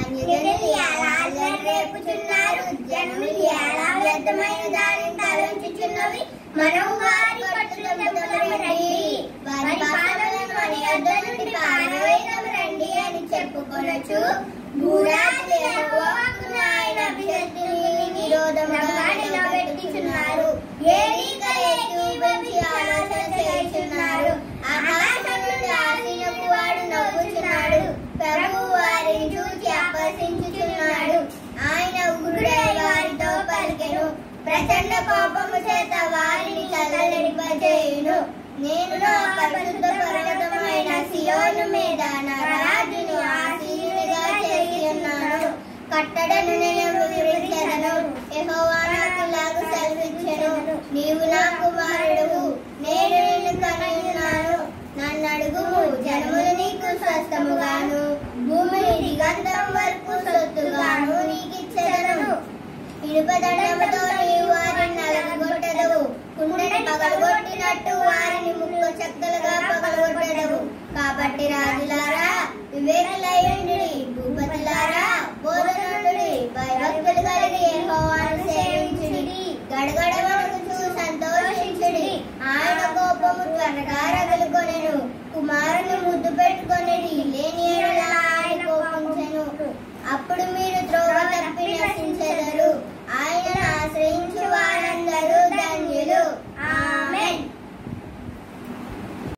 అన్యజనులు ఎలా అల్లరి రేపుచున్నారు జనములు ఎలా వ్యర్థమైన దానిని తలంచుచున్నవి మనము వారి పట్టుదలకు రండి వారి పాపలను మన యొద్ద నుండి పారవేయడం రండి అని చెప్పుకొనొచ్చు భూరాజు యెహోవాకును ఆయన అభ్యర్థులని విరోధముగా నిలబెట్టుచున్నారు ఏలీక ఏకీభవించి ఆలోచన చేయుచున్నారు ఆకాశం నుండి ఆశీనపు వాడు నవ్వుచున్నాడు ప్రభు వారిని చూచి అప్పసించుచున్నాడు ఆయన ఉగ్రుడై వారితో పలికెను ప్రచండ కోపము చేత వారిని కదలడిపజేయును నేను నా పరిశుద్ధ పర్వతమైన సియోను మీద నా రాజును ఆశీనుడిగా చేసి ఉన్నాను కట్టడను నేను